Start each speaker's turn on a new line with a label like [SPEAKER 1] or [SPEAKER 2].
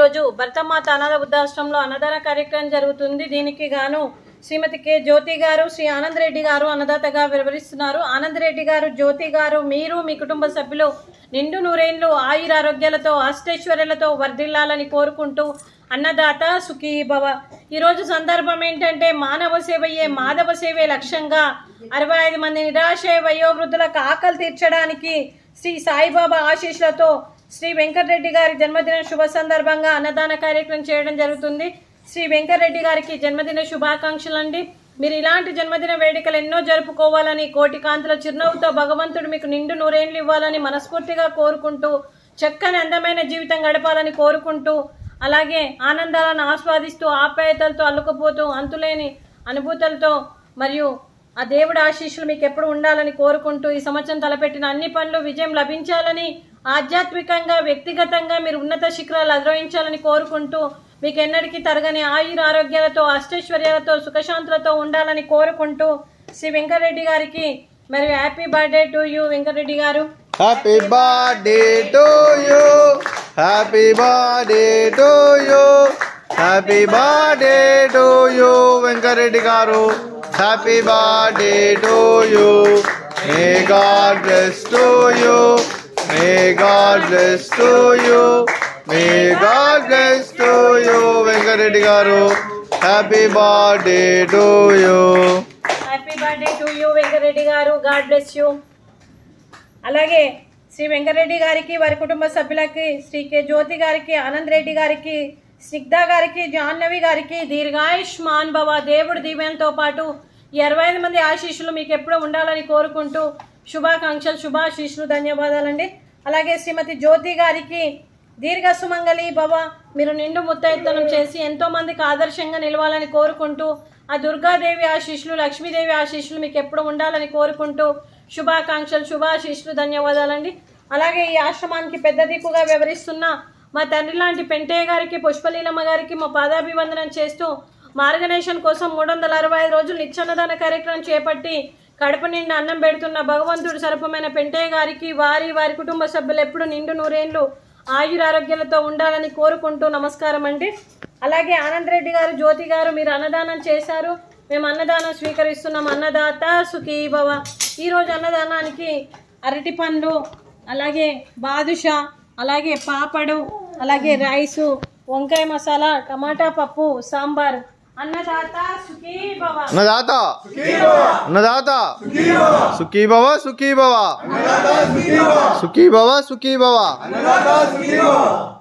[SPEAKER 1] ఈరోజు భర్తమాత అనాథ వృద్ధాశ్రమంలో అన్నదాన కార్యక్రమం జరుగుతుంది దీనికి గాను శ్రీమతి కె జ్యోతి గారు శ్రీ ఆనంద్ రెడ్డి గారు అన్నదాతగా వివరిస్తున్నారు ఆనంద్ రెడ్డి గారు జ్యోతి గారు మీరు మీ కుటుంబ సభ్యులు నిండు నూరేండ్లు ఆయురారోగ్యాలతో అష్టైశ్వర్యాలతో వర్ధిల్లాలని కోరుకుంటూ అన్నదాత సుఖీ భవ ఈరోజు సందర్భం ఏంటంటే మానవ సేవయే మాధవ సేవే లక్ష్యంగా అరవై ఐదు మంది నిరాశయ వయోవృద్ధులకు ఆకలి తీర్చడానికి శ్రీ సాయిబాబా ఆశీస్సులతో శ్రీ వెంకటరెడ్డి గారి జన్మదిన శుభ సందర్భంగా అన్నదాన కార్యక్రమం చేయడం జరుగుతుంది శ్రీ వెంకటరెడ్డి గారికి జన్మదిన శుభాకాంక్షలు అండి మీరు ఇలాంటి జన్మదిన వేడుకలు ఎన్నో జరుపుకోవాలని కోటి కాంతుల చిరునవ్వుతో భగవంతుడు మీకు నిండు నూరేండ్లు ఇవ్వాలని మనస్ఫూర్తిగా కోరుకుంటూ చక్కని అందమైన జీవితం గడపాలని కోరుకుంటూ అలాగే ఆనందాలను ఆస్వాదిస్తూ ఆప్యాయతలతో అల్లుకుపోతూ అంతులేని అనుభూతులతో మరియు ఆ దేవుడి ఆశీస్సులు మీకు ఎప్పుడు ఉండాలని కోరుకుంటూ ఈ సంవత్సరం తలపెట్టిన అన్ని పనులు విజయం లభించాలని ఆధ్యాత్మికంగా వ్యక్తిగతంగా మీరు ఉన్నత శిఖరాలు అధిరోహించాలని కోరుకుంటూ మీకు ఎన్నటికీ తరగని ఆయుర ఆరోగ్యాలతో అష్టైశ్వర్యాలతో సుఖశాంతులతో ఉండాలని కోరుకుంటూ శ్రీ వెంకటరెడ్డి గారికి మరియు happy birthday to you Venkatareddy garu
[SPEAKER 2] happy birthday to you happy birthday to you happy birthday to you Venkareddy garu happy birthday to you may God bless to you may God bless to you may God bless to you Venkareddy garu happy birthday to you
[SPEAKER 1] happy birthday to you Venkatareddy garu God bless you అలాగే శ్రీ వెంకటరెడ్డి గారికి వారి కుటుంబ సభ్యులకి Shri K జ్యోతి గారికి ఆనంద్ రెడ్డి గారికి స్నిగ్ధ గారికి జాహ్నవి గారికి దీర్ఘాయుష్మాన్ భవ దేవుడి దీవెనతో పాటు ఈ అరవై ఐదు మంది ఆశీస్సులు మీకు ఎప్పుడూ ఉండాలని కోరుకుంటూ శుభాకాంక్షలు శుభాశీస్సులు ధన్యవాదాలండి అలాగే శ్రీమతి జ్యోతి గారికి దీర్ఘ సుమంగళి భవ మీరు నిండు ముత్తైత్తనం చేసి ఎంతో మందికి ఆదర్శంగా నిలవాలని కోరుకుంటూ ఆ దుర్గాదేవి ఆశీస్సులు లక్ష్మీదేవి ఆశీస్సులు మీకు ఎప్పుడు ఉండాలని కోరుకుంటూ శుభాకాంక్షలు శుభాశీస్సులు ధన్యవాదాలండి అలాగే ఈ ఆశ్రమానికి పెద్ద దిక్కుగా వ్యవహరిస్తున్న మా తండ్రి లాంటి పెంటయ్య గారికి పుష్పలీలమ్మ గారికి మా పాదాభివందనం చేస్తూ మార్గనేషన్ కోసం మూడు వందల అరవై ఐదు రోజులు నిత్యాన్నదాన కార్యక్రమం చేపట్టి కడుపు నిండా అన్నం పెడుతున్న భగవంతుడు సరపమైన పెంటయ్య గారికి వారి వారి కుటుంబ సభ్యులు ఎప్పుడు నిండు నూరేండ్లు ఆయురారోగ్యాలతో ఉండాలని కోరుకుంటూ నమస్కారం అండి అలాగే ఆనంద్ రెడ్డి గారు జ్యోతి గారు మీరు అన్నదానం చేశారు మేము అన్నదానం స్వీకరిస్తున్నాం అన్నదాత సుఖీ భవ ఈరోజు అన్నదానానికి అరటి పండ్లు అలాగే బాదుషా అలాగే పాపడు అలాగే రైసు వంకాయ మసాలా టమాటా పప్పు సాంబార్ అన్నదాత సుఖీ భవ
[SPEAKER 2] అన్నదాత అన్నదాత సుఖీ భవ సుఖీ భవ సుఖీ భవ సుఖీ భవ